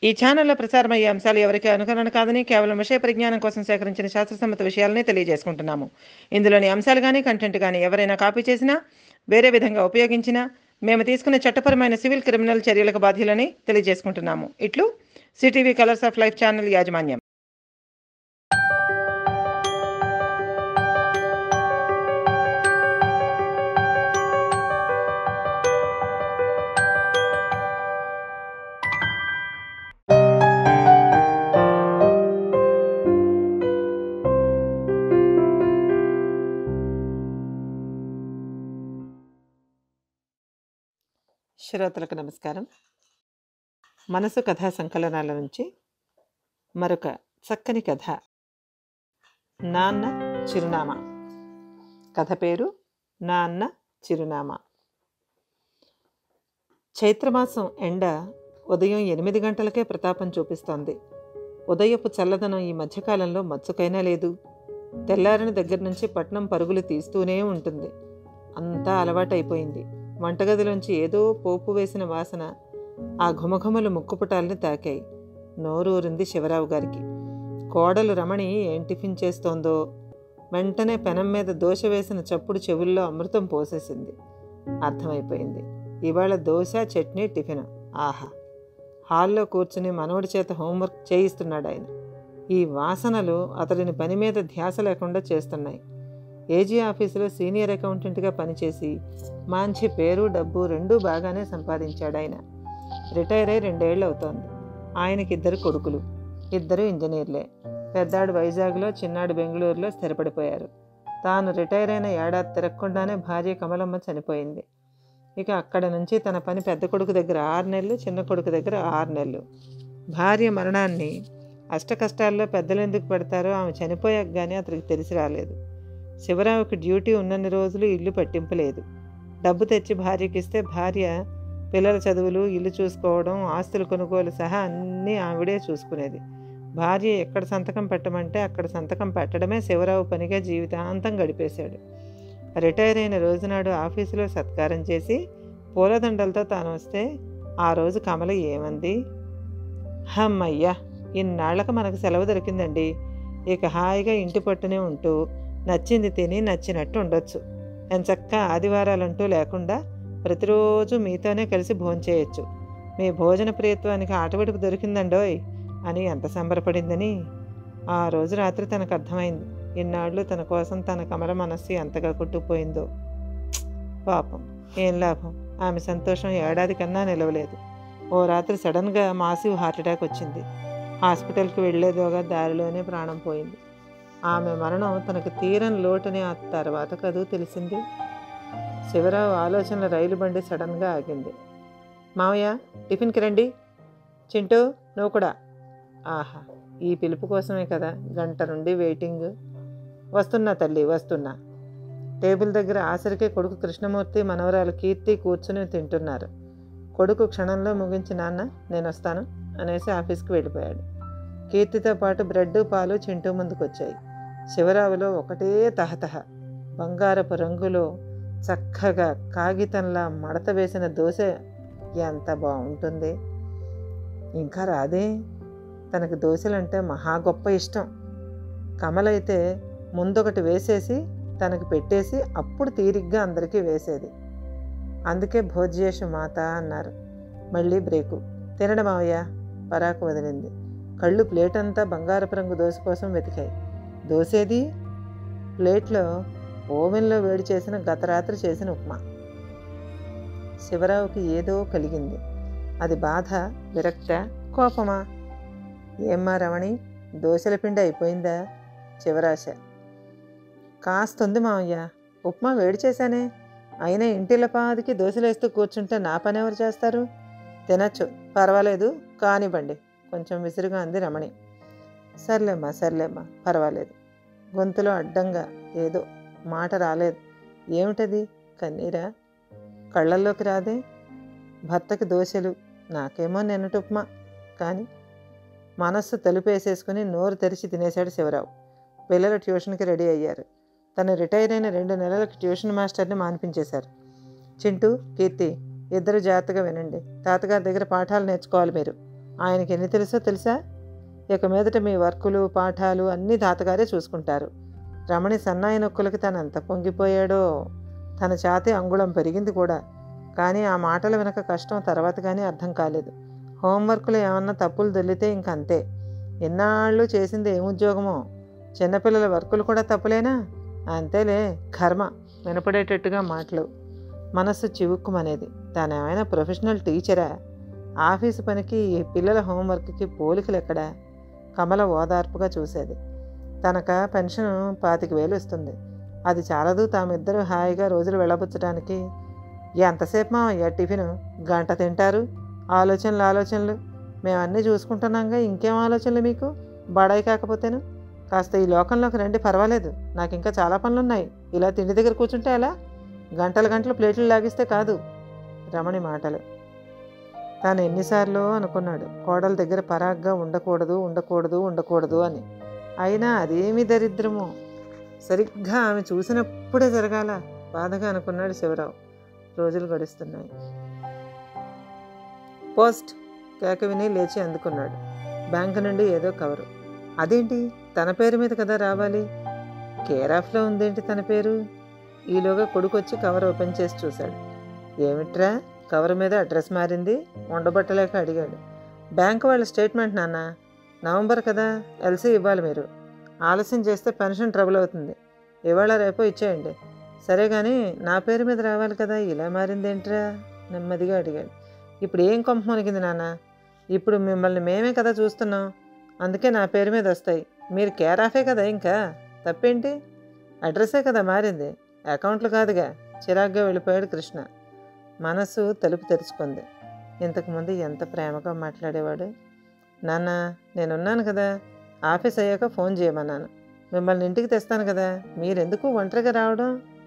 ఈ ఛానల్లో ప్రసారమయ్యే అంశాలు ఎవరికి అనుకరణ కాదని కేవలం విషయ పరిజ్ఞానం కోసం సేకరించిన శాస్త్రసమ్మత విషయాలనే తెలియజేసుకుంటున్నాము ఇందులోని అంశాలు కానీ కంటెంట్ కానీ ఎవరైనా కాపీ చేసినా వేరే విధంగా ఉపయోగించినా మేము తీసుకునే చట్టపరమైన సివిల్ క్రిమినల్ చర్యలకు బాధ్యులని తెలియజేసుకుంటున్నాము ఇట్లు CTV colours of life channel యాజమాన్యం శ్రోతలకు నమస్కారం మనసు కథా సంకలనాల నుంచి మరొక చక్కని కథ నాన్న చిరునామా కథ పేరు నాన్న చిరునామా చైత్రమాసం ఎండ ఉదయం ఎనిమిది గంటలకే ప్రతాపం చూపిస్తోంది ఉదయపు చల్లదనం ఈ మధ్యకాలంలో మచ్చుకైనా లేదు తెల్లారిన దగ్గర నుంచి పట్నం పరుగులు తీస్తూనే ఉంటుంది అంతా అలవాటైపోయింది వంటగదిలోంచి ఏదో పోపు వేసిన వాసన ఆ ఘుమఘుమలు ముక్కుపుటాల్ని తాకాయి నోరూరింది శివరావు గారికి కోడలు రమణి ఏం టిఫిన్ చేస్తోందో వెంటనే పెనం మీద దోశ వేసిన చప్పుడు చెవుల్లో అమృతం పోసేసింది అర్థమైపోయింది ఇవాళ దోశ చట్నీ టిఫిన్ ఆహా హాల్లో కూర్చుని మనవడి చేత హోంవర్క్ చేయిస్తున్నాడు ఆయన ఈ వాసనలు అతడిని పని మీద ధ్యాస లేకుండా చేస్తున్నాయి ఏజీ ఆఫీసులో సీనియర్ అకౌంటెంట్గా పనిచేసి మంచి పేరు డబ్బు రెండూ బాగానే సంపాదించాడు ఆయన రిటైర్ అయి రెండేళ్ళు అవుతోంది ఆయనకి ఇద్దరు కొడుకులు ఇద్దరు ఇంజనీర్లే పెద్దాడు వైజాగ్లో చిన్నాడు బెంగళూరులో స్థిరపడిపోయారు తాను రిటైర్ అయిన ఏడాది తిరగకుండానే భార్య కమలమ్మ చనిపోయింది ఇక అక్కడ నుంచి తన పని పెద్ద కొడుకు దగ్గర ఆరు నెలలు చిన్న కొడుకు దగ్గర ఆరు నెలలు భార్య మరణాన్ని అష్ట కష్టాల్లో పెద్దలు ఎందుకు పెడతారో ఆమె చనిపోయాక కానీ అతనికి తెలిసి రాలేదు శివరావుకి డ్యూటీ ఉన్నన్ని రోజులు ఇల్లు పట్టింపలేదు డబ్బు తెచ్చి భార్యకి ఇస్తే భార్య పిల్లల చదువులు ఇల్లు చూసుకోవడం ఆస్తులు కొనుగోలు సహా అన్నీ ఆవిడే చూసుకునేది భార్య ఎక్కడ సంతకం పెట్టమంటే అక్కడ సంతకం పెట్టడమే శివరావు పనిగా జీవితాంతం గడిపేశాడు రిటైర్ అయిన రోజునాడు ఆఫీసులో సత్కారం చేసి పూలదండలతో తాను వస్తే ఆ రోజు కమల ఏమంది హమ్మయ్యా ఇన్నాళ్లకు మనకు సెలవు దొరికిందండి ఇక హాయిగా ఇంటి పట్టునే ఉంటూ నచ్చింది తిని నచ్చినట్టు ఉండొచ్చు ఎంచక్క ఆదివారాలంటూ లేకుండా ప్రతిరోజు మీతోనే కలిసి భోంచేయచ్చు మీ భోజన ప్రియత్వానికి ఆటవిడుపు దొరికిందండోయ్ అని ఎంత సంబరపడిందని ఆ రోజు రాత్రి తనకు అర్థమైంది ఇన్నాళ్ళు తన కోసం తన కమల మనస్సు ఎంతగా కొట్టుకుపోయిందో పాపం ఏం లాభం ఆమె సంతోషం ఏడాది కన్నా నిలవలేదు ఓ రాత్రి సడన్గా మాసివ్ హార్ట్ అటాక్ వచ్చింది హాస్పిటల్కి వెళ్ళేదోగా దారిలోనే ప్రాణం పోయింది ఆమె మరణం తనకు తీరని లోటుని ఆ తర్వాత కదూ తెలిసింది శివరావు ఆలోచనల రైలు బండి సడన్గా ఆగింది మావయ్య టిఫిన్కి రండి చింటూ నువ్వు కూడా ఆహా ఈ పిలుపు కోసమే కదా గంట నుండి వెయిటింగ్ వస్తున్నా తల్లి వస్తున్నా టేబుల్ దగ్గర ఆసరికే కొడుకు కృష్ణమూర్తి మనవరాలు కీర్తి కూర్చుని తింటున్నారు కొడుకు క్షణంలో ముగించి నాన్న నేను వస్తాను అనేసి ఆఫీస్కి వెళ్ళిపోయాడు కీర్తితో పాటు బ్రెడ్ పాలు చింటూ ముందుకొచ్చాయి శివరావులో ఒకటే తహతహ బంగారపు రంగులో చక్కగా కాగితంలా మడత వేసిన దోశ ఎంత బాగుంటుంది ఇంకా రాదే తనకు దోశలంటే మహా గొప్ప ఇష్టం కమలైతే ముందొకటి వేసేసి తనకు పెట్టేసి అప్పుడు తీరిగ్గా అందరికీ వేసేది అందుకే భోజ్యేషు మాత అన్నారు మళ్ళీ బ్రేకు తినడం మావయ్య పరాకు వదిలింది కళ్ళు ప్లేట్ అంతా బంగారపు రంగు దోశ కోసం వెతికాయి దోసేది ప్లేట్లో ఓవెన్లో వేడి చేసిన గత రాత్రి చేసిన ఉప్మా శివరావుకి ఏదో కలిగింది అది బాధ విరక్త కోపమా ఏమ్మా రమణి దోశల పిండి అయిపోయిందా చివరాశ కాస్తుంది మావయ్య ఉప్మా వేడి చేశానే అయినా ఇంటిల పాదికి దోశలేస్తూ కూర్చుంటే నా పని ఎవరు చేస్తారు తినచ్చు పర్వాలేదు కానివ్వండి కొంచెం విసురుగా అంది రమణి సర్లేమ్మా సర్లేమ్మా పర్వాలేదు గొంతులో అడ్డంగా ఏదో మాట రాలేదు ఏమిటది కన్నీరా కళ్ళల్లోకి రాదే భర్తకి దోశలు నాకేమో నిన్నటి ఉప్మా కానీ మనస్సు తలుపేసేసుకుని నోరు తెరిచి తినేశాడు శివరావు పిల్లలు ట్యూషన్కి రెడీ అయ్యారు తను రిటైర్ అయిన రెండు నెలలకు ట్యూషన్ మాస్టర్ని మానిపించేశారు చింటూ కీర్తి ఇద్దరు జాగ్రత్తగా వినండి తాతగారి దగ్గర పాఠాలు నేర్చుకోవాలి మీరు ఆయనకి ఎన్ని తెలుసో తెలుసా ఇక మీదట మీ వర్కులు పాఠాలు అన్నీ తాతగారే చూసుకుంటారు రమణి సన్నాయి నొక్కులకి తను ఎంత పొంగిపోయాడో తన ఛాతి అంగుళం పెరిగింది కూడా కానీ ఆ మాటలు వెనక కష్టం తర్వాత కానీ అర్థం కాలేదు హోంవర్క్లో ఏమన్నా తప్పులు దొల్లితే ఇంక అంతే ఎన్నాళ్ళు చేసింది ఏం ఉద్యోగమో చిన్నపిల్లల వర్కులు కూడా తప్పులేనా అంతేలే కర్మ వినపడేటట్టుగా మాటలు మనస్సు చివుక్కుమనేది తానేమైనా ప్రొఫెషనల్ టీచరా ఆఫీసు పనికి ఈ పిల్లల హోంవర్క్కి పోలికలు ఎక్కడా కమల ఓదార్పుగా చూసేది తనక పెన్షన్ పాతిక వేలు ఇస్తుంది అది చాలదు తామిద్దరూ హాయిగా రోజులు వెళ్ళబుచ్చడానికి ఎంతసేపు మావయ్య టిఫిన్ గంట తింటారు ఆలోచనలు ఆలోచనలు మేము అన్నీ చూసుకుంటున్నాంగా ఇంకేం ఆలోచనలు మీకు బడాయి కాకపోతేను కాస్త ఈ లోకంలోకి రండి పర్వాలేదు నాకు ఇంకా చాలా పనులున్నాయి ఇలా తిండి దగ్గర కూర్చుంటే ఎలా గంటల గంటలు ప్లేట్లు లాగిస్తే కాదు రమణి మాటలు తాను ఎన్నిసార్లు అనుకున్నాడు కోడల దగ్గర పరాగ్గా ఉండకూడదు ఉండకూడదు ఉండకూడదు అని అయినా అదేమి దరిద్రమో సరిగ్గా ఆమె చూసినప్పుడే జరగాల బాధగా అనుకున్నాడు శివరావు రోజులు గడుస్తున్నాయి పోస్ట్ కేక విని లేచి అందుకున్నాడు బ్యాంకు నుండి ఏదో కవరు అదేంటి తన పేరు మీద కదా రావాలి కేర్ ఆఫ్లో ఉందేంటి తన పేరు ఈలోగా కొడుకు వచ్చి కవర్ ఓపెన్ చేసి చూశాడు ఏమిట్రా కవర్ మీద అడ్రస్ మారింది ఉండబట్టలేక అడిగాడు బ్యాంకు వాళ్ళ స్టేట్మెంట్ నాన్న నవంబర్ కదా ఎల్సీ ఇవ్వాలి మీరు ఆలస్యం చేస్తే పెన్షన్ ట్రబుల్ అవుతుంది ఇవాళ రేపో ఇచ్చేయండి సరే కానీ నా పేరు మీద రావాలి కదా ఇలా మారిందేంట్రా నెమ్మదిగా అడిగాడు ఇప్పుడు ఏం కొంప మునిగింది నాన్న ఇప్పుడు మిమ్మల్ని మేమే కదా చూస్తున్నాం అందుకే నా పేరు మీద వస్తాయి మీరు కేర్ ఆఫే కదా ఇంకా తప్పేంటి అడ్రస్సే కదా మారింది అకౌంట్లు కాదుగా చిరాగ్గా వెళ్ళిపోయాడు కృష్ణ మనసు తలుపు తెరుచుకుంది ఇంతకుముందు ఎంత ప్రేమగా మాట్లాడేవాడు నాన్న నేనున్నాను కదా ఆఫీస్ అయ్యాక ఫోన్ చేయమన్నాను మిమ్మల్ని ఇంటికి తెస్తాను కదా మీరెందుకు ఒంటరిగా రావడం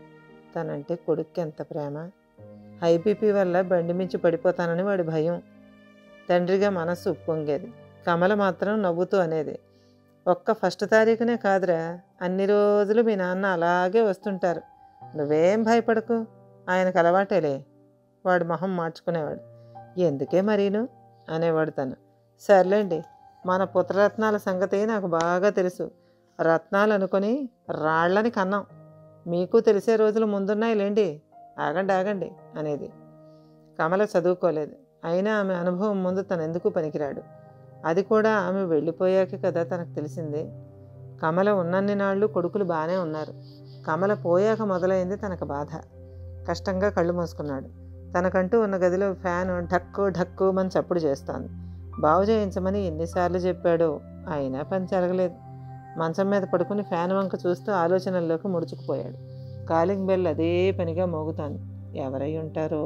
తనంటే కొడుక్కి ఎంత ప్రేమ హై బీపీ వల్ల బండి మించి పడిపోతానని వాడి భయం తండ్రిగా మనస్సు ఉప్పొంగేది కమల మాత్రం నవ్వుతూ అనేది ఒక్క ఫస్ట్ తారీఖునే కాదురా అన్ని రోజులు మీ నాన్న అలాగే వస్తుంటారు నువ్వేం భయపడకు ఆయనకు అలవాటేలే వాడు మొహం మార్చుకునేవాడు ఎందుకే మరీను అనేవాడు తను సర్లేండి మన పుత్రరత్నాల సంగతి నాకు బాగా తెలుసు రత్నాలు అనుకొని రాళ్ళని కన్నాం మీకు తెలిసే రోజులు ముందున్నాయి లేండి ఆగండి ఆగండి అనేది కమల చదువుకోలేదు అయినా ఆమె అనుభవం ముందు తను ఎందుకు పనికిరాడు అది కూడా ఆమె వెళ్ళిపోయాక కదా తనకు తెలిసింది కమల ఉన్నన్ని నాళ్ళు కొడుకులు బాగానే ఉన్నారు కమల పోయాక మొదలైంది తనకు బాధ కష్టంగా కళ్ళు మూసుకున్నాడు తనకంటూ ఉన్న గదిలో ఫ్యాన్ ఢక్కు ఢక్కు అని చప్పుడు చేస్తోంది బాగు చేయించమని ఎన్నిసార్లు చెప్పాడో అయినా పని జరగలేదు మంచం మీద పడుకుని ఫ్యాన్ వంక చూస్తూ ఆలోచనల్లోకి ముడుచుకుపోయాడు కాలింగ్ బెల్ అదే పనిగా మోగుతాను ఎవరై ఉంటారో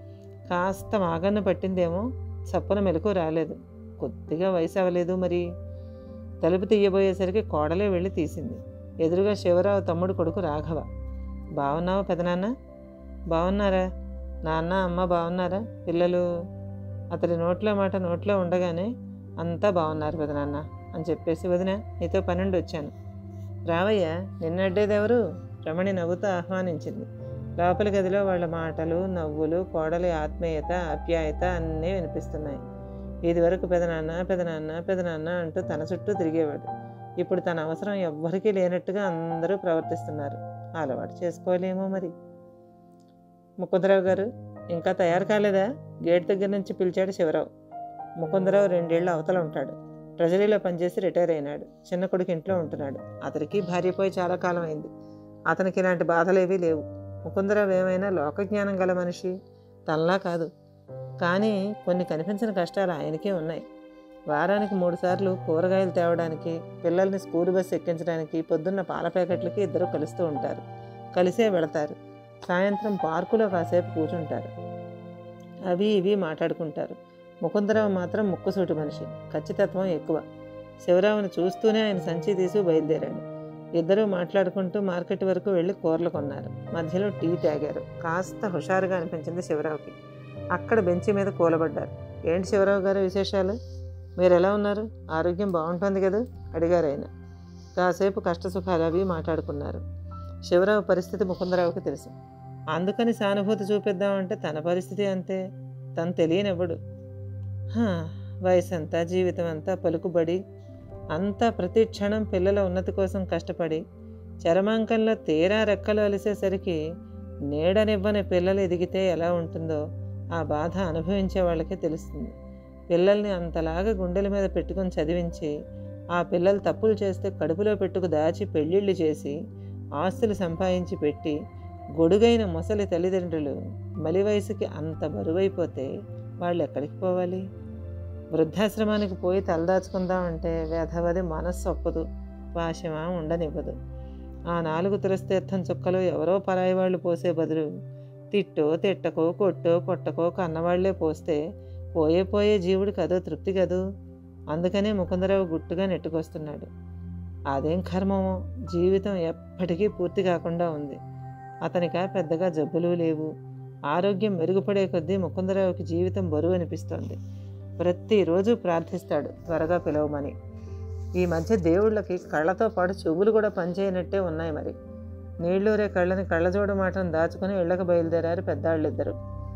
కాస్త మాగన్న పట్టిందేమో చప్పున మెలకు రాలేదు కొద్దిగా వయసు అవ్వలేదు మరి తలుపు తీయబోయేసరికి కోడలే వెళ్ళి తీసింది ఎదురుగా శివరావు తమ్ముడు కొడుకు రాఘవ బాగున్నావా పెదనాన్న బాగున్నారా నాన్న అమ్మ బాగున్నారా పిల్లలు అతడి నోట్లో మాట నోట్లో ఉండగానే అంతా బాగున్నారు పెదనాన్న అని చెప్పేసి వదిన నీతో పన్నెండు వచ్చాను రావయ్య నిన్నడ్డేదెవరు రమణి నవ్వుతూ ఆహ్వానించింది లోపల గదిలో వాళ్ళ మాటలు నవ్వులు కోడలి ఆత్మీయత ఆప్యాయత అన్నీ వినిపిస్తున్నాయి ఇదివరకు పెదనాన్న పెదనాన్న పెదనాన్న అంటూ తన చుట్టూ తిరిగేవాడు ఇప్పుడు తన అవసరం ఎవ్వరికీ లేనట్టుగా అందరూ ప్రవర్తిస్తున్నారు అలవాటు చేసుకోలేమో మరి ముకుందరావు గారు ఇంకా తయారు కాలేదా గేట్ దగ్గర నుంచి పిలిచాడు శివరావు ముకుందరావు రెండేళ్ళు అవతల ఉంటాడు ట్రెజరీలో పనిచేసి రిటైర్ అయినాడు చిన్న కొడుకు ఇంట్లో ఉంటున్నాడు అతనికి భార్య పోయి చాలా కాలం అయింది అతనికి ఇలాంటి బాధలేవీ లేవు ముకుందరావు ఏమైనా లోకజ్ఞానం గల మనిషి తనలా కాదు కానీ కొన్ని కనిపించిన కష్టాలు ఆయనకే ఉన్నాయి వారానికి మూడు సార్లు కూరగాయలు తేవడానికి పిల్లల్ని స్కూల్ బస్సు ఎక్కించడానికి పొద్దున్న పాల ప్యాకెట్లకి ఇద్దరు కలుస్తూ ఉంటారు కలిసే వెళతారు సాయంత్రం పార్కులో కాసేపు కూర్చుంటారు అవి ఇవి మాట్లాడుకుంటారు ముకుందరావు మాత్రం ముక్కుసూటి మనిషి ఖచ్చితత్వం ఎక్కువ శివరావుని చూస్తూనే ఆయన సంచి తీసి బయలుదేరాడు ఇద్దరూ మాట్లాడుకుంటూ మార్కెట్ వరకు వెళ్ళి కూరలు కొన్నారు మధ్యలో టీ తాగారు కాస్త హుషారుగా అనిపించింది శివరావుకి అక్కడ బెంచి మీద కూలబడ్డారు ఏంటి శివరావు గారు విశేషాలు మీరు ఎలా ఉన్నారు ఆరోగ్యం బాగుంటుంది కదా అడిగారు ఆయన కాసేపు కష్టసుఖాలు అవి మాట్లాడుకున్నారు శివరావు పరిస్థితి ముకుందరావుకి తెలుసు అందుకని సానుభూతి చూపిద్దామంటే తన పరిస్థితి అంతే తను తెలియనివ్వడు "హా, వయసు అంతా జీవితం అంతా పలుకుబడి అంతా ప్రతి క్షణం పిల్లల ఉన్నతి కోసం కష్టపడి చరమాంకంలో తీరా రెక్కలు అలిసేసరికి నీడనివ్వని పిల్లలు ఎదిగితే ఎలా ఉంటుందో ఆ బాధ అనుభవించే వాళ్ళకే తెలుస్తుంది పిల్లల్ని అంతలాగా గుండెల మీద పెట్టుకొని చదివించి ఆ పిల్లలు తప్పులు చేస్తే కడుపులో పెట్టుకు దాచి పెళ్ళిళ్ళు చేసి ఆస్తులు సంపాదించి పెట్టి గొడుగైన ముసలి తల్లిదండ్రులు మలి వయసుకి అంత బరువైపోతే వాళ్ళు ఎక్కడికి పోవాలి వృద్ధాశ్రమానికి పోయి తలదాచుకుందామంటే వ్యధవది మనస్సు ఒప్పదు పాశమా ఉండనివ్వదు ఆ నాలుగు తులస్తీర్థం చుక్కలు ఎవరో పరాయి వాళ్ళు పోసే బదులు తిట్టో తిట్టకో కొట్టో కొట్టకో కన్నవాళ్లే పోస్తే పోయే పోయే జీవుడికి అదో తృప్తి కదూ అందుకనే ముకుందరావు గుట్టుగా నెట్టుకొస్తున్నాడు అదేం కర్మమో జీవితం ఎప్పటికీ పూర్తి కాకుండా ఉంది అతనికా పెద్దగా జబ్బులు లేవు ఆరోగ్యం మెరుగుపడే కొద్దీ ముకుందరావుకి జీవితం బరువు అనిపిస్తోంది ప్రతిరోజు ప్రార్థిస్తాడు త్వరగా పిలవమని ఈ మధ్య దేవుళ్ళకి కళ్ళతో పాటు చెవులు కూడా పనిచేయనట్టే ఉన్నాయి మరి నీళ్ళూరే కళ్ళని కళ్ళజోడు మాటను దాచుకుని ఇళ్ళకి బయలుదేరారు పెద్దాళ్ళిద్దరు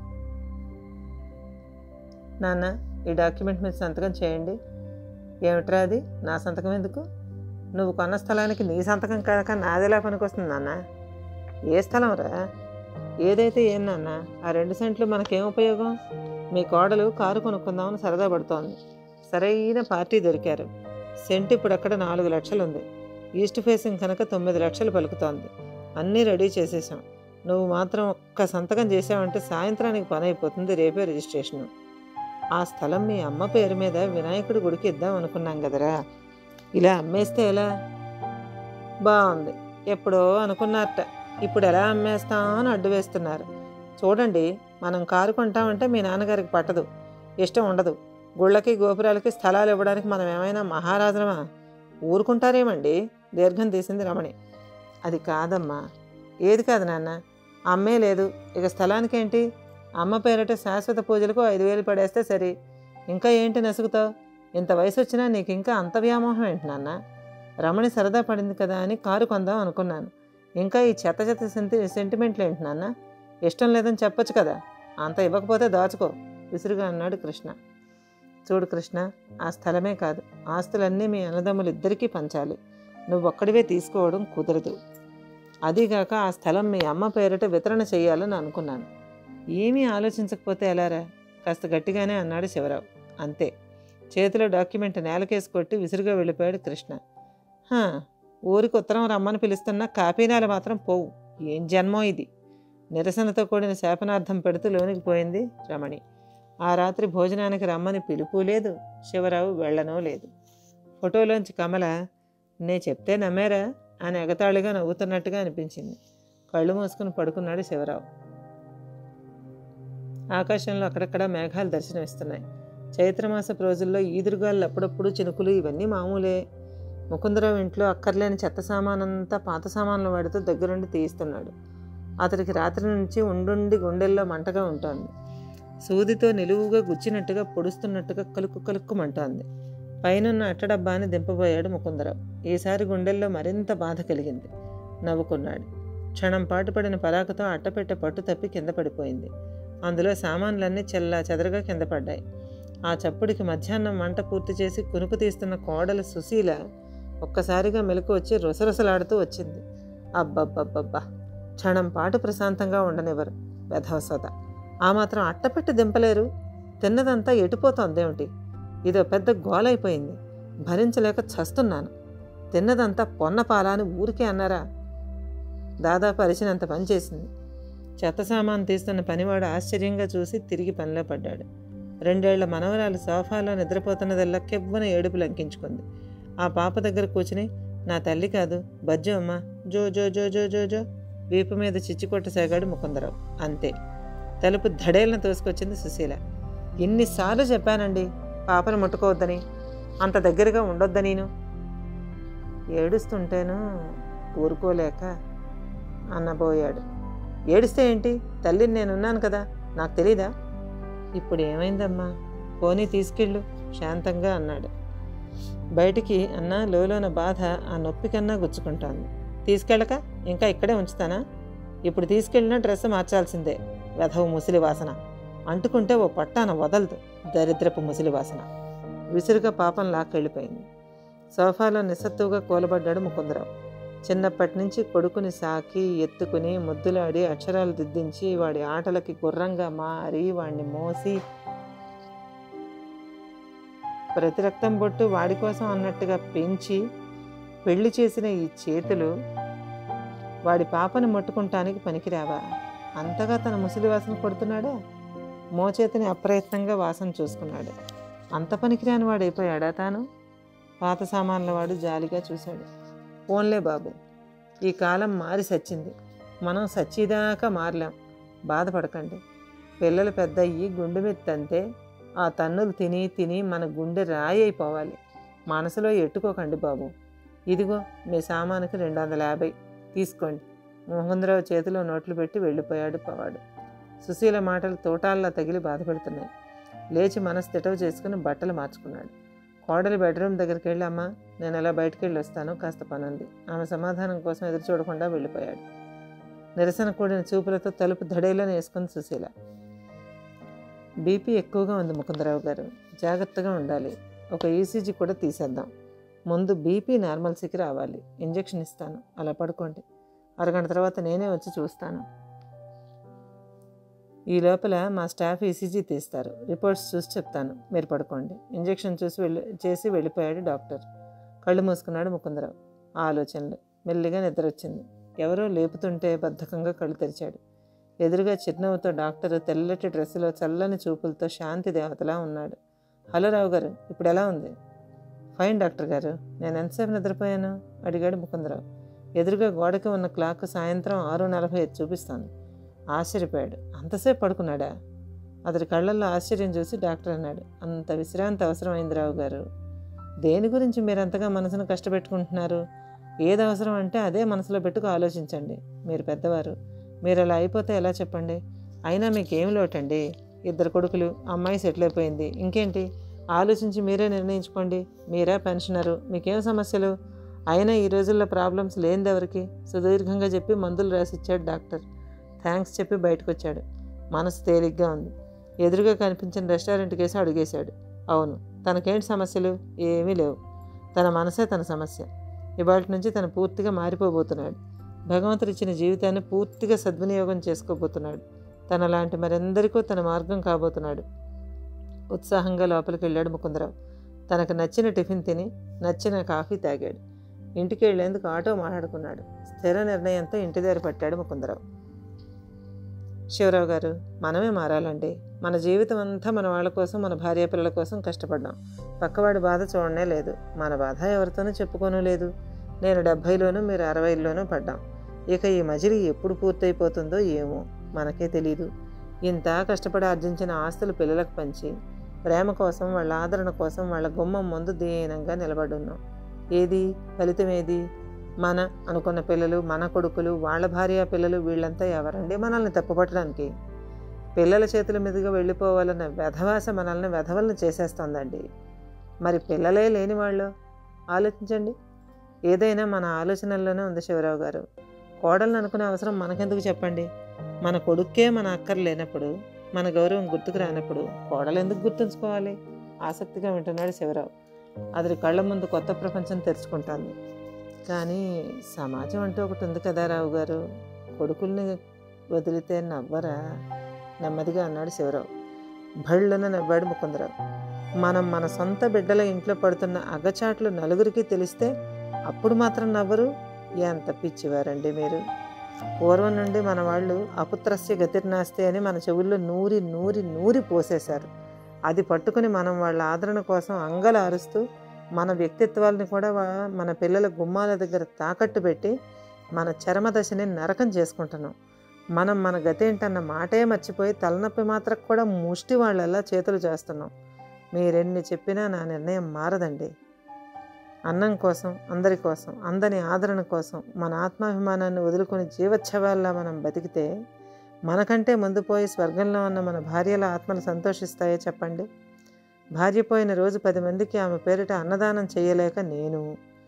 నాన్న ఈ డాక్యుమెంట్ మీద సంతకం చేయండి ఏమిట్రా అది నా సంతకం ఎందుకు నువ్వు కొన్న స్థలానికి నీ సంతకం కాక నాదిలా పనికొస్తుంది నాన్న ఏ స్థలం రా ఏదైతే ఏం నాన్న ఆ రెండు సెంట్లు మనకేం ఉపయోగం మీ కోడలు కారు కొనుక్కుందామని సరదా పడుతోంది సరైన పార్టీ దొరికారు సెంట్ ఇప్పుడు అక్కడ నాలుగు లక్షలు ఉంది ఈస్ట్ ఫేసింగ్ కనుక తొమ్మిది లక్షలు పలుకుతోంది అన్నీ రెడీ చేసేసాం నువ్వు మాత్రం ఒక్క సంతకం చేసావంటే సాయంత్రానికి పని అయిపోతుంది రేపే రిజిస్ట్రేషను ఆ స్థలం మీ అమ్మ పేరు మీద వినాయకుడి గుడికి ఇద్దాం అనుకున్నాం కదరా ఇలా అమ్మేస్తే ఎలా బాగుంది ఎప్పుడో అనుకున్నారట ఇప్పుడు ఎలా అమ్మేస్తాం అని అడ్డు వేస్తున్నారు చూడండి మనం కారు కొంటామంటే మీ నాన్నగారికి పట్టదు ఇష్టం ఉండదు గుళ్ళకి గోపురాలకి స్థలాలు ఇవ్వడానికి మనం ఏమైనా మహారాజులమా ఊరుకుంటారేమండి దీర్ఘం తీసింది రమణి అది కాదమ్మా ఏది కాదు నాన్న అమ్మే లేదు ఇక స్థలానికేంటి అమ్మ పేరట శాశ్వత పూజలకు ఐదు వేలు పడేస్తే సరి ఇంకా ఏంటి నసుగుతావు ఇంత వయసు వచ్చినా నీకు ఇంకా అంత వ్యామోహం ఏంటి నాన్న రమణి సరదా పడింది కదా అని కారు కొందాం అనుకున్నాను ఇంకా ఈ చెత్త చెత్త సెంటి సెంటిమెంట్లు ఏంటి నాన్న ఇష్టం లేదని చెప్పొచ్చు కదా అంత ఇవ్వకపోతే దాచుకో విసురుగా అన్నాడు కృష్ణ చూడు కృష్ణ ఆ స్థలమే కాదు ఆస్తులన్నీ మీ అన్నదమ్ములు ఇద్దరికీ పంచాలి నువ్వు ఒక్కడివే తీసుకోవడం కుదరదు అదీగాక ఆ స్థలం మీ అమ్మ పేరిట వితరణ చేయాలని అనుకున్నాను ఏమీ ఆలోచించకపోతే ఎలారా కాస్త గట్టిగానే అన్నాడు శివరావు అంతే చేతిలో డాక్యుమెంట్ నేలకేసి కొట్టి విసురుగా వెళ్ళిపోయాడు కృష్ణ "హా, ఊరికి ఉత్తరం రమ్మని పిలుస్తున్నా కాపీనాలు మాత్రం పోవు ఏం జన్మో ఇది నిరసనతో కూడిన శాపనార్థం పెడుతూ లోనికి పోయింది రమణి ఆ రాత్రి భోజనానికి రమ్మని పిలుపు లేదు శివరావు వెళ్ళనో లేదు ఫోటోలోంచి కమల నే చెప్తే నమ్మారా అని ఎగతాళిగా నవ్వుతున్నట్టుగా అనిపించింది కళ్ళు మూసుకుని పడుకున్నాడు శివరావు ఆకాశంలో అక్కడక్కడ మేఘాలు దర్శనమిస్తున్నాయి చైత్రమాసపు రోజుల్లో ఈదురుగాళ్ళు అప్పుడప్పుడు చినుకులు ఇవన్నీ మామూలే ముకుందరావు ఇంట్లో అక్కర్లేని చెత్త సామానంతా పాత సామాన్లు వాడితో దగ్గరుండి తీయిస్తున్నాడు అతడికి రాత్రి నుంచి ఉండుండి గుండెల్లో మంటగా ఉంటుంది సూదితో నిలువుగా గుచ్చినట్టుగా పొడుస్తున్నట్టుగా కలుక్కు కలుక్కుమంటోంది పైనున్న అట్టడబ్బాని దింపబోయాడు ముకుందరావు ఈసారి గుండెల్లో మరింత బాధ కలిగింది నవ్వుకున్నాడు క్షణం పాటు పడిన పరాకుతో అట్టపెట్టె పట్టు తప్పి కింద పడిపోయింది అందులో సామాన్లన్నీ చెల్లా చెదరగా కింద పడ్డాయి ఆ చప్పుడికి మధ్యాహ్నం వంట పూర్తి చేసి కునుకు తీస్తున్న కోడల సుశీల ఒక్కసారిగా మెలకు వచ్చి రుసరుసలాడుతూ వచ్చింది అబ్బబ్బబ్బబ్బా క్షణం పాటు ప్రశాంతంగా ఉండనివ్వరు వెధవసోత ఆ మాత్రం అట్టపెట్టి దింపలేరు తిన్నదంతా ఎటుపోతోందేమిటి ఇదో పెద్ద గోలైపోయింది భరించలేక చస్తున్నాను తిన్నదంతా పొన్నపాల అని ఊరికే అన్నారా దాదాపు అరిచినంత పని చేసింది చెత్త సామాను తీస్తున్న పనివాడు ఆశ్చర్యంగా చూసి తిరిగి పనిలో పడ్డాడు రెండేళ్ల మనవరాలు సోఫాలో నిద్రపోతున్నదల్లా కెవ్వన ఏడుపు లంకించుకుంది ఆ పాప దగ్గర కూర్చుని నా తల్లి కాదు బజ్జో అమ్మా జో జో జో జో జో జో వీపు మీద చిచ్చుకొట్టసాగాడు ముకుందరావు అంతే తలుపు ధడేలను తోసుకొచ్చింది సుశీల ఎన్నిసార్లు చెప్పానండి పాపను ముట్టుకోవద్దని అంత దగ్గరగా ఉండొద్ద నేను ఏడుస్తుంటేను ఊరుకోలేక అన్నబోయాడు ఏడిస్తే ఏంటి తల్లిని నేనున్నాను కదా నాకు తెలీదా ఇప్పుడు ఏమైందమ్మా పోనీ తీసుకెళ్ళు శాంతంగా అన్నాడు బయటికి అన్న లోలోన బాధ ఆ నొప్పి కన్నా గుచ్చుకుంటోంది తీసుకెళ్ళక ఇంకా ఇక్కడే ఉంచుతానా ఇప్పుడు తీసుకెళ్ళిన డ్రెస్ మార్చాల్సిందే వెధవు ముసిలి వాసన అంటుకుంటే ఓ పట్టాన వదలదు దరిద్రపు ముసిలి వాసన విసురుగా పాపం లాక్కెళ్ళిపోయింది సోఫాలో నిస్సత్తువుగా కూలబడ్డాడు ముకుందరావు చిన్నప్పటి నుంచి కొడుకుని సాకి ఎత్తుకుని ముద్దులాడి అక్షరాలు దిద్దించి వాడి ఆటలకి గుర్రంగా మారి వాడిని మోసి ప్రతి రక్తం బొట్టు వాడి కోసం అన్నట్టుగా పెంచి పెళ్లి చేసిన ఈ చేతులు వాడి పాపని ముట్టుకుంటానికి పనికిరావా అంతగా తన ముసలి వాసన కొడుతున్నాడా మోచేతిని అప్రయత్నంగా వాసన చూసుకున్నాడు అంత పనికిరాని వాడు అయిపోయాడా తాను పాత సామాన్ల వాడు జాలిగా చూశాడు పోన్లే బాబు ఈ కాలం మారి సచ్చింది మనం సచ్చిదాకా మారలేం బాధపడకండి పిల్లలు పెద్ద అయ్యి గుండె మీద తంతే ఆ తన్నులు తిని తిని మన గుండె రాయి అయిపోవాలి మనసులో ఎట్టుకోకండి బాబు ఇదిగో మీ సామానుకి రెండు వందల యాభై తీసుకోండి మోహన్రావు చేతిలో నోట్లు పెట్టి వెళ్ళిపోయాడు పవాడు సుశీల మాటలు తోటాల్లో తగిలి బాధపెడుతున్నాయి లేచి మనసు తిటవ చేసుకుని బట్టలు మార్చుకున్నాడు కోడలి బెడ్రూమ్ దగ్గరికి వెళ్ళి అమ్మా నేను అలా బయటికి వెళ్ళి వస్తాను కాస్త పని ఉంది ఆమె సమాధానం కోసం ఎదురు చూడకుండా వెళ్ళిపోయాడు నిరసన కూడిన చూపులతో తలుపు ధడేలను వేసుకుని సుశీల బీపీ ఎక్కువగా ఉంది ముకుందరావు గారు జాగ్రత్తగా ఉండాలి ఒక ఈసీజీ కూడా తీసేద్దాం ముందు బీపీ నార్మల్సీకి రావాలి ఇంజెక్షన్ ఇస్తాను అలా పడుకోండి అరగంట తర్వాత నేనే వచ్చి చూస్తాను ఈ లోపల మా స్టాఫ్ ఈసీజీ తీస్తారు రిపోర్ట్స్ చూసి చెప్తాను మీరు పడుకోండి ఇంజెక్షన్ చూసి వెళ్ళి చేసి వెళ్ళిపోయాడు డాక్టర్ కళ్ళు మూసుకున్నాడు ముకుందరావు ఆలోచనలు మెల్లిగా నిద్ర వచ్చింది ఎవరో లేపుతుంటే బద్ధకంగా కళ్ళు తెరిచాడు ఎదురుగా చిరునవ్వుతో డాక్టర్ తెల్లటి డ్రెస్సులో చల్లని చూపులతో శాంతి దేవతలా ఉన్నాడు హలో రావు గారు ఇప్పుడు ఎలా ఉంది ఫైన్ డాక్టర్ గారు నేను ఎంతసేపు నిద్రపోయాను అడిగాడు ముకుందరావు ఎదురుగా గోడకి ఉన్న క్లాక్ సాయంత్రం ఆరు నలభై ఐదు చూపిస్తాను ఆశ్చర్యపోయాడు అంతసేపు పడుకున్నాడా అతడి కళ్ళల్లో ఆశ్చర్యం చూసి డాక్టర్ అన్నాడు అంత విశ్రాంతి అవసరమైంది రావు గారు దేని గురించి మీరు అంతగా మనసును కష్టపెట్టుకుంటున్నారు ఏది అవసరం అంటే అదే మనసులో పెట్టుకు ఆలోచించండి మీరు పెద్దవారు మీరు అలా అయిపోతే ఎలా చెప్పండి అయినా మీకేం లోటండి ఇద్దరు కొడుకులు అమ్మాయి సెటిల్ అయిపోయింది ఇంకేంటి ఆలోచించి మీరే నిర్ణయించుకోండి మీరే పెన్షనరు మీకేం సమస్యలు అయినా ఈ రోజుల్లో ప్రాబ్లమ్స్ లేనిది ఎవరికి సుదీర్ఘంగా చెప్పి మందులు రాసిచ్చాడు డాక్టర్ థ్యాంక్స్ చెప్పి బయటకు వచ్చాడు మనసు తేలిగ్గా ఉంది ఎదురుగా కనిపించిన రెస్టారెంట్కి వేసి అడిగేశాడు అవును తనకేంటి సమస్యలు ఏమీ లేవు తన మనసే తన సమస్య ఇవాటి నుంచి తను పూర్తిగా మారిపోబోతున్నాడు భగవంతుడు ఇచ్చిన జీవితాన్ని పూర్తిగా సద్వినియోగం చేసుకోబోతున్నాడు తన లాంటి మరెందరికో తన మార్గం కాబోతున్నాడు ఉత్సాహంగా లోపలికి వెళ్ళాడు ముకుందరావు తనకు నచ్చిన టిఫిన్ తిని నచ్చిన కాఫీ తాగాడు ఇంటికి వెళ్లేందుకు ఆటో మాట్లాడుకున్నాడు స్థిర నిర్ణయంతో ఇంటి దగ్గర పట్టాడు ముకుందరావు శివరావు గారు మనమే మారాలండి మన జీవితం అంతా మన వాళ్ళ కోసం మన భార్య పిల్లల కోసం కష్టపడ్డాం పక్కవాడి బాధ చూడనే లేదు మన బాధ ఎవరితోనూ చెప్పుకోను లేదు నేను డెబ్భైలోనూ మీరు అరవైలోనూ పడ్డాం ఇక ఈ మజిలీ ఎప్పుడు పూర్తయిపోతుందో ఏమో మనకే తెలీదు ఇంత కష్టపడి ఆర్జించిన ఆస్తులు పిల్లలకు పంచి ప్రేమ కోసం వాళ్ళ ఆదరణ కోసం వాళ్ళ గుమ్మం ముందు దీనంగా నిలబడున్నాం ఏది ఫలితం ఏది మన అనుకున్న పిల్లలు మన కొడుకులు వాళ్ళ భార్య పిల్లలు వీళ్ళంతా ఎవరండి మనల్ని తప్పుపట్టడానికి పిల్లల చేతుల మీదుగా వెళ్ళిపోవాలన్న వ్యధవాస మనల్ని వ్యధవలను చేసేస్తుందండి మరి పిల్లలే లేని వాళ్ళు ఆలోచించండి ఏదైనా మన ఆలోచనల్లోనే ఉంది శివరావు గారు కోడలను అనుకునే అవసరం మనకెందుకు చెప్పండి మన కొడుక్కే మన అక్కర్ లేనప్పుడు మన గౌరవం గుర్తుకు రానప్పుడు కోడలు ఎందుకు గుర్తుంచుకోవాలి ఆసక్తిగా వింటున్నాడు శివరావు అతడి కళ్ళ ముందు కొత్త ప్రపంచం తెరుచుకుంటుంది కానీ సమాజం అంటూ ఒకటి ఉంది కదా రావు గారు కొడుకుల్ని వదిలితే నవ్వరా నెమ్మదిగా అన్నాడు శివరావు భళ్ళున నవ్వాడు ముకుందరావు మనం మన సొంత బిడ్డల ఇంట్లో పడుతున్న అగచాట్లు నలుగురికి తెలిస్తే అప్పుడు మాత్రం నవ్వరు ఎంత పిచ్చివారండి మీరు పూర్వం నుండి మన వాళ్ళు అపుత్రస్య గతిర్నాస్తి అని మన చెవుల్లో నూరి నూరి నూరి పోసేశారు అది పట్టుకుని మనం వాళ్ళ ఆదరణ కోసం అంగల అరుస్తూ మన వ్యక్తిత్వాలని కూడా వా- మన పిల్లల గుమ్మాల దగ్గర తాకట్టు పెట్టి మన చర్మ దశని నరకం చేసుకుంటున్నాం మనం మన గతి ఏంటన్న మాటే మర్చిపోయి తలనొప్పి మాత్రం కూడా ముష్టి వాళ్ళలా చేతులు చేస్తున్నాం మీరెన్ని చెప్పినా నా నిర్ణయం మారదండి అన్నం కోసం అందరి కోసం అందని ఆదరణ కోసం మన ఆత్మాభిమానాన్ని వదులుకొని జీవచ్ఛవాల్లా మనం బతికితే మనకంటే ముందు పోయి స్వర్గంలో ఉన్న మన భార్యల ఆత్మలు సంతోషిస్తాయో చెప్పండి భార్య పోయిన రోజు పది మందికి ఆమె పేరిట అన్నదానం చేయలేక నేను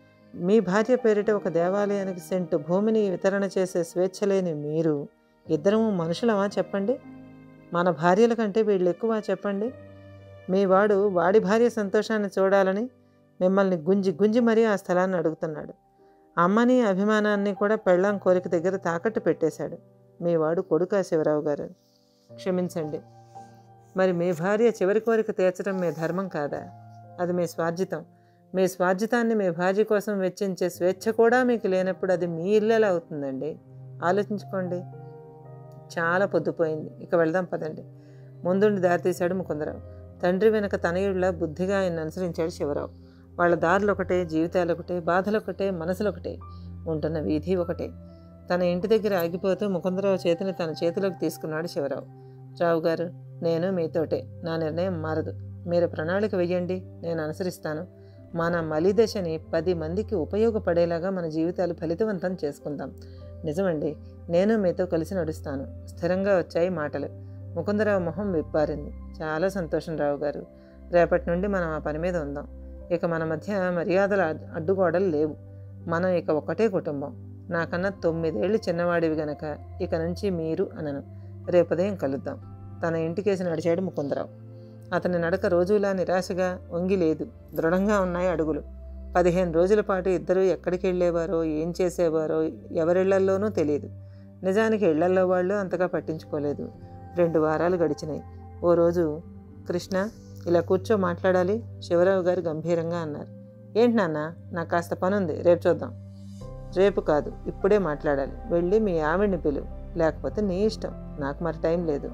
మీ భార్య పేరిట ఒక దేవాలయానికి సెంటు భూమిని వితరణ చేసే స్వేచ్ఛ లేని మీరు ఇద్దరము మనుషులమా చెప్పండి మన భార్యల కంటే వీళ్ళు ఎక్కువ చెప్పండి మీ వాడు వాడి భార్య సంతోషాన్ని చూడాలని మిమ్మల్ని గుంజి గుంజి మరీ ఆ స్థలాన్ని అడుగుతున్నాడు అమ్మని అభిమానాన్ని కూడా పెళ్ళాం కోరిక దగ్గర తాకట్టు పెట్టేశాడు మీ వాడు కొడుకా శివరావు గారు క్షమించండి మరి మీ భార్య చివరి కోరిక తీర్చడం మీ ధర్మం కాదా అది మీ స్వార్జితం మీ స్వార్జితాన్ని మీ భార్య కోసం వెచ్చించే స్వేచ్ఛ కూడా మీకు లేనప్పుడు అది మీ ఇల్లు ఎలా అవుతుందండి ఆలోచించుకోండి చాలా పొద్దుపోయింది ఇక వెళ్దాం పదండి ముందుండి దారితీశాడు ముకుందరావు తండ్రి వెనక తనయుడిలా బుద్ధిగా ఆయన అనుసరించాడు శివరావు వాళ్ళ దారులు ఒకటే జీవితాలు ఒకటే బాధలు ఒకటే మనసులు ఒకటే ఉంటున్న వీధి ఒకటే తన ఇంటి దగ్గర ఆగిపోతూ ముకుందరావు చేతిని తన చేతిలోకి తీసుకున్నాడు శివరావు రావు గారు నేను మీతోటే నా నిర్ణయం మారదు మీరు ప్రణాళిక వెయ్యండి నేను అనుసరిస్తాను మన మలిదశని పది మందికి ఉపయోగపడేలాగా మన జీవితాలు ఫలితవంతం చేసుకుందాం నిజమండి నేను మీతో కలిసి నడుస్తాను స్థిరంగా వచ్చాయి మాటలు ముకుందరావు మొహం విప్పారింది చాలా సంతోషం రావు గారు రేపటి నుండి మనం ఆ పని మీద ఉందాం ఇక మన మధ్య మర్యాదల అడ్డుగోడలు లేవు మనం ఇక ఒకటే కుటుంబం నాకన్నా తొమ్మిదేళ్ళు చిన్నవాడివి గనక ఇక నుంచి మీరు అనను రేపు ఉదయం కలుద్దాం తన ఇంటికేసి నడిచాడు ముకుందరావు అతని నడక రోజులా నిరాశగా వంగి లేదు దృఢంగా ఉన్నాయి అడుగులు పదిహేను రోజుల పాటు ఇద్దరూ ఎక్కడికి వెళ్ళేవారో ఏం చేసేవారో ఎవరిళ్లల్లోనూ తెలియదు నిజానికి ఇళ్లల్లో వాళ్ళు అంతగా పట్టించుకోలేదు రెండు వారాలు గడిచినాయి ఓ రోజు కృష్ణ ఇలా కూర్చో మాట్లాడాలి శివరావు గారు గంభీరంగా అన్నారు ఏంటి నాన్న నాకు కాస్త పనుంది రేపు చూద్దాం రేపు కాదు ఇప్పుడే మాట్లాడాలి వెళ్ళి మీ ఆవిడ్ని పిలు లేకపోతే నీ ఇష్టం నాకు మరి టైం లేదు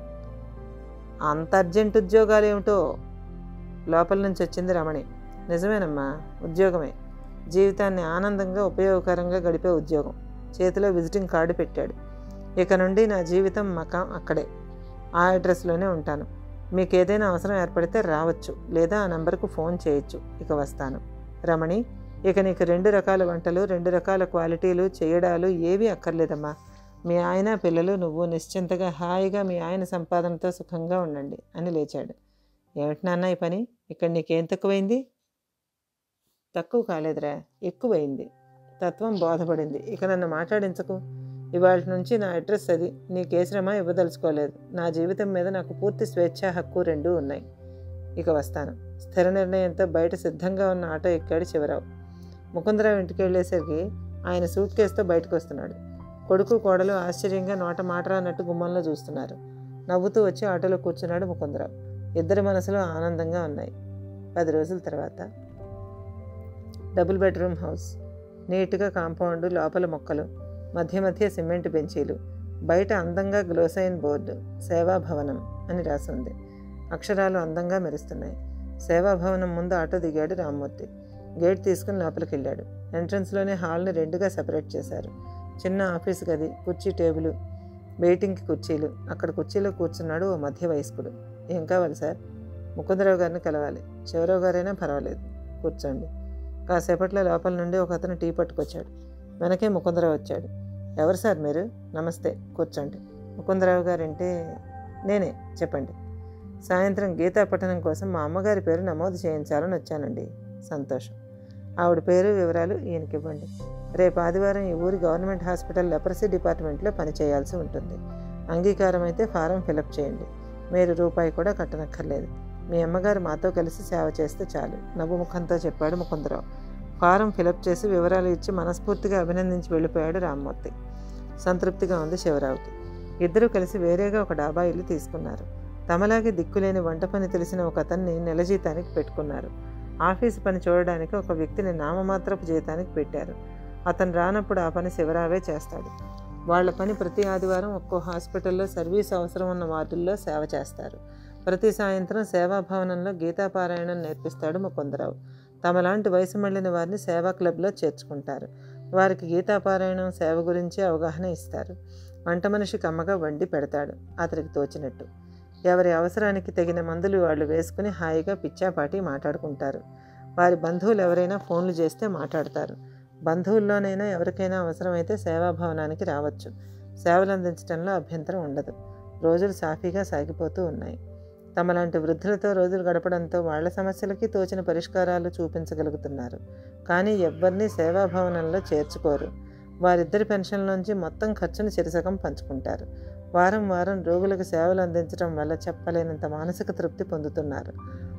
అంత అర్జెంట్ ఉద్యోగాలు ఏమిటో లోపల నుంచి వచ్చింది రమణి నిజమేనమ్మా ఉద్యోగమే జీవితాన్ని ఆనందంగా ఉపయోగకరంగా గడిపే ఉద్యోగం చేతిలో విజిటింగ్ కార్డు పెట్టాడు ఇక నుండి నా జీవితం మకాం అక్కడే ఆ అడ్రస్లోనే ఉంటాను మీకు ఏదైనా అవసరం ఏర్పడితే రావచ్చు లేదా ఆ నంబర్కు ఫోన్ చేయొచ్చు ఇక వస్తాను రమణి ఇక నీకు రెండు రకాల వంటలు రెండు రకాల క్వాలిటీలు చేయడాలు ఏవీ అక్కర్లేదమ్మా మీ ఆయన పిల్లలు నువ్వు నిశ్చింతగా హాయిగా మీ ఆయన సంపాదనతో సుఖంగా ఉండండి అని లేచాడు ఏమిటి నాన్న ఈ పని ఇక్కడ నీకేం తక్కువైంది తక్కువ కాలేదురా ఎక్కువైంది తత్వం బోధపడింది ఇక నన్ను మాట్లాడించకు ఇవాళ నుంచి నా అడ్రస్ అది నీకే శ్రమ ఇవ్వదలుచుకోలేదు నా జీవితం మీద నాకు పూర్తి స్వేచ్ఛ హక్కు రెండూ ఉన్నాయి ఇక వస్తాను స్థిర నిర్ణయంతో బయట సిద్ధంగా ఉన్న ఆటో ఎక్కాడు శివరావు ముకుందరావు ఇంటికి వెళ్ళేసరికి ఆయన సూట్ కేసుతో బయటకు వస్తున్నాడు కొడుకు కోడలు ఆశ్చర్యంగా నోట మాట రానట్టు గుమ్మంలో చూస్తున్నారు నవ్వుతూ వచ్చి ఆటోలో కూర్చున్నాడు ముకుందరావు ఇద్దరి మనసులు ఆనందంగా ఉన్నాయి పది రోజుల తర్వాత డబుల్ బెడ్రూమ్ హౌస్ నీట్గా కాంపౌండ్ లోపల మొక్కలు మధ్య మధ్య సిమెంట్ బెంచీలు బయట అందంగా గ్లోసైన్ బోర్డు సేవాభవనం అని రాసి ఉంది అక్షరాలు అందంగా మెరుస్తున్నాయి సేవాభవనం ముందు ఆటో దిగాడు రామ్మూర్తి గేట్ తీసుకుని లోపలికి వెళ్ళాడు ఎంట్రన్స్లోనే హాల్ని రెండుగా సెపరేట్ చేశారు చిన్న ఆఫీస్ గది కుర్చీ టేబుల్ వెయిటింగ్కి కుర్చీలు అక్కడ కుర్చీలో కూర్చున్నాడు ఓ మధ్య వయస్కుడు ఏం కావాలి సార్ ముకుందరావు గారిని కలవాలి శివరావు గారైనా పర్వాలేదు కూర్చోండి కాసేపట్లో లోపల నుండి ఒక అతను టీ పట్టుకొచ్చాడు వెనకే ముకుందరావు వచ్చాడు ఎవరు సార్ మీరు నమస్తే కూర్చోండి ముకుందరావు గారంటే నేనే చెప్పండి సాయంత్రం గీతా పఠనం కోసం మా అమ్మగారి పేరు నమోదు చేయించాలని వచ్చానండి సంతోషం ఆవిడ పేరు వివరాలు ఈయనకి ఇవ్వండి రేపు ఆదివారం ఈ ఊరి గవర్నమెంట్ హాస్పిటల్ లెపరసీ డిపార్ట్మెంట్లో పనిచేయాల్సి ఉంటుంది అంగీకారం అయితే ఫారం ఫిలప్ చేయండి మీరు రూపాయి కూడా కట్టనక్కర్లేదు మీ అమ్మగారు మాతో కలిసి సేవ చేస్తే చాలు నవ్వు ముఖంతో చెప్పాడు ముకుందరావు ఫారం ఫిలప్ చేసి వివరాలు ఇచ్చి మనస్ఫూర్తిగా అభినందించి వెళ్ళిపోయాడు రామ్మూర్తి సంతృప్తిగా ఉంది శివరావుకి ఇద్దరూ కలిసి వేరేగా ఒక డాబా ఇల్లు తీసుకున్నారు తమలాగే దిక్కులేని వంట పని తెలిసిన ఒక అతన్ని నెల జీతానికి పెట్టుకున్నారు ఆఫీసు పని చూడడానికి ఒక వ్యక్తిని నామమాత్రపు జీతానికి పెట్టారు అతను రానప్పుడు ఆ పని శివరావే చేస్తాడు వాళ్ళ పని ప్రతి ఆదివారం ఒక్కో హాస్పిటల్లో సర్వీస్ అవసరం ఉన్న వార్డుల్లో సేవ చేస్తారు ప్రతి సాయంత్రం సేవాభవనంలో గీతాపారాయణం నేర్పిస్తాడు ముకుందరావు తమలాంటి వయసు మళ్ళిన వారిని సేవా క్లబ్లో చేర్చుకుంటారు వారికి గీతాపారాయణం సేవ గురించి అవగాహన ఇస్తారు వంట మనిషి కమ్మగా వండి పెడతాడు అతనికి తోచినట్టు ఎవరి అవసరానికి తగిన మందులు వాళ్ళు వేసుకుని హాయిగా పిచ్చాపాటి మాట్లాడుకుంటారు వారి బంధువులు ఎవరైనా ఫోన్లు చేస్తే మాట్లాడతారు బంధువుల్లోనైనా ఎవరికైనా అవసరమైతే సేవాభవనానికి రావచ్చు సేవలు అందించడంలో అభ్యంతరం ఉండదు రోజులు సాఫీగా సాగిపోతూ ఉన్నాయి తమలాంటి వృద్ధులతో రోజులు గడపడంతో వాళ్ల సమస్యలకి తోచిన పరిష్కారాలు చూపించగలుగుతున్నారు కానీ ఎవ్వరినీ సేవాభవనంలో చేర్చుకోరు వారిద్దరి పెన్షన్లోంచి మొత్తం ఖర్చును చిరసగం పంచుకుంటారు వారం వారం రోగులకు సేవలు అందించడం వల్ల చెప్పలేనంత మానసిక తృప్తి పొందుతున్నారు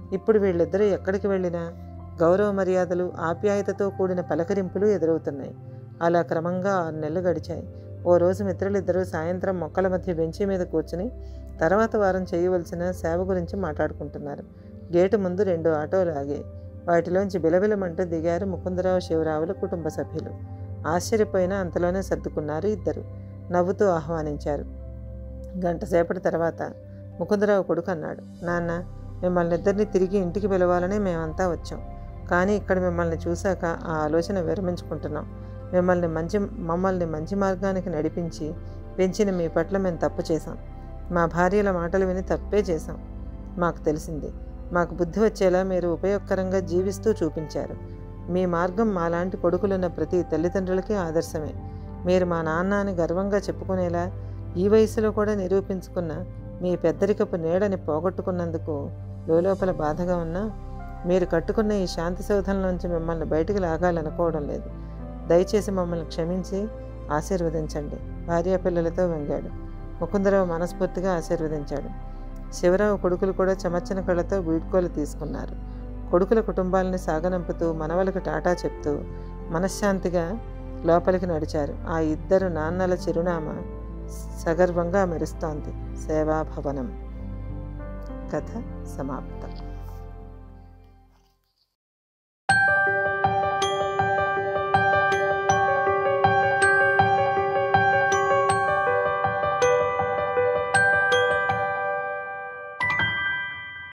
ఇప్పుడు వీళ్ళిద్దరూ ఎక్కడికి వెళ్ళినా గౌరవ మర్యాదలు ఆప్యాయతతో కూడిన పలకరింపులు ఎదురవుతున్నాయి అలా క్రమంగా ఆరు నెలలు గడిచాయి ఓ రోజు మిత్రులిద్దరూ సాయంత్రం మొక్కల మధ్య బెంచి మీద కూర్చుని తర్వాత వారం చేయవలసిన సేవ గురించి మాట్లాడుకుంటున్నారు గేటు ముందు రెండు ఆటోలు ఆగాయి వాటిలోంచి బిలబిలమంటూ దిగారు ముకుందరావు శివరావుల కుటుంబ సభ్యులు ఆశ్చర్యపోయినా అంతలోనే సర్దుకున్నారు ఇద్దరు నవ్వుతూ ఆహ్వానించారు గంట సేపటి తర్వాత ముకుందరావు కొడుకు అన్నాడు నాన్న మిమ్మల్ని ఇద్దరిని తిరిగి ఇంటికి పిలవాలని మేమంతా వచ్చాం కానీ ఇక్కడ మిమ్మల్ని చూశాక ఆ ఆలోచన విరమించుకుంటున్నాం మిమ్మల్ని మంచి మమ్మల్ని మంచి మార్గానికి నడిపించి పెంచిన మీ పట్ల మేము తప్పు చేశాం మా భార్యల మాటలు విని తప్పే చేశాం మాకు తెలిసింది మాకు బుద్ధి వచ్చేలా మీరు ఉపయోగకరంగా జీవిస్తూ చూపించారు మీ మార్గం మాలాంటి కొడుకులున్న ప్రతి తల్లిదండ్రులకి ఆదర్శమే మీరు మా నాన్న అని గర్వంగా చెప్పుకునేలా ఈ వయసులో కూడా నిరూపించుకున్న మీ పెద్దరికపు నీడని పోగొట్టుకున్నందుకు లోపల బాధగా ఉన్నా మీరు కట్టుకున్న ఈ శాంతి సౌధంలోంచి మిమ్మల్ని బయటికి లాగాలనుకోవడం లేదు దయచేసి మమ్మల్ని క్షమించి ఆశీర్వదించండి భార్యాపిల్లలతో వెంగాడు ముకుందరావు మనస్ఫూర్తిగా ఆశీర్వదించాడు శివరావు కొడుకులు కూడా చెమర్చిన కళ్ళతో వీడ్కోలు తీసుకున్నారు కొడుకుల కుటుంబాలని సాగనంపుతూ మనవలకు టాటా చెప్తూ మనశ్శాంతిగా లోపలికి నడిచారు ఆ ఇద్దరు నాన్నల చిరునామా సగర్వంగా మెరుస్తోంది సేవాభవనం కథ సమాప్తం